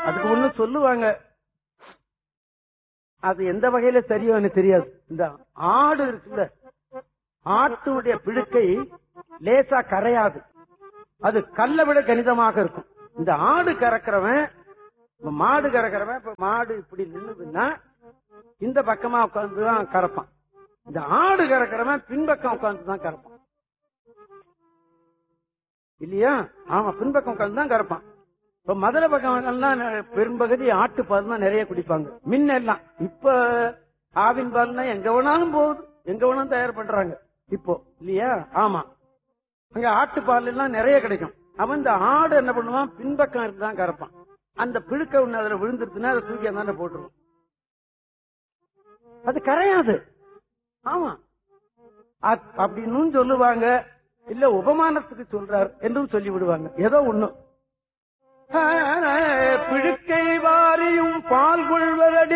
அதுக்கு ஒண்ணு சொல்லுவாங்க அது எந்த வகையில சரியோ எனக்கு தெரியாது இந்த ஆடு இருக்குல்ல ஆட்டுடைய பிழுக்கை லேசா கரையாது அது கல்லை விட கணிதமாக இருக்கும் இந்த ஆடு கறக்கிறவன் இப்ப மாடு கறக்கிறவன் இப்ப மாடு இப்படி நின்னுதுன்னா இந்த பக்கமா உட்கார்ந்து தான் கறப்பான் இந்த ஆடு கறக்கிறவன் பின்பக்கம் உட்கார்ந்து தான் கறப்பான் இல்லையா ஆமா பின்பக்கம் உட்கார்ந்து தான் கறப்பான் இப்ப மதுர பக்கம் எல்லாம் பெரும்பகுதி ஆட்டு பால் தான் நிறைய குடிப்பாங்க முன்ன எல்லாம் இப்ப ஆவின் பால்னா எங்க வேணாலும் போகுது எங்க வேணாலும் தயார் பண்றாங்க இப்போ இல்லையா ஆமா அங்க ஆட்டு பால் எல்லாம் நிறைய கிடைக்கும் அவன் இந்த ஆடு என்ன பண்ணுவான் பின்பக்கம் இருந்து தான் கறப்பான் அந்த பிழுக்க ஒண்ணு அதுல விழுந்துருச்சுன்னா அதை தூக்கி அந்த போட்டுருவான் அது கரையாது ஆமா அ- அப்படின்னு சொல்லுவாங்க இல்ல உபமானத்துக்கு சொல்றார் என்றும் சொல்லி விடுவாங்க ஏதோ ஒண்ணு ஆ,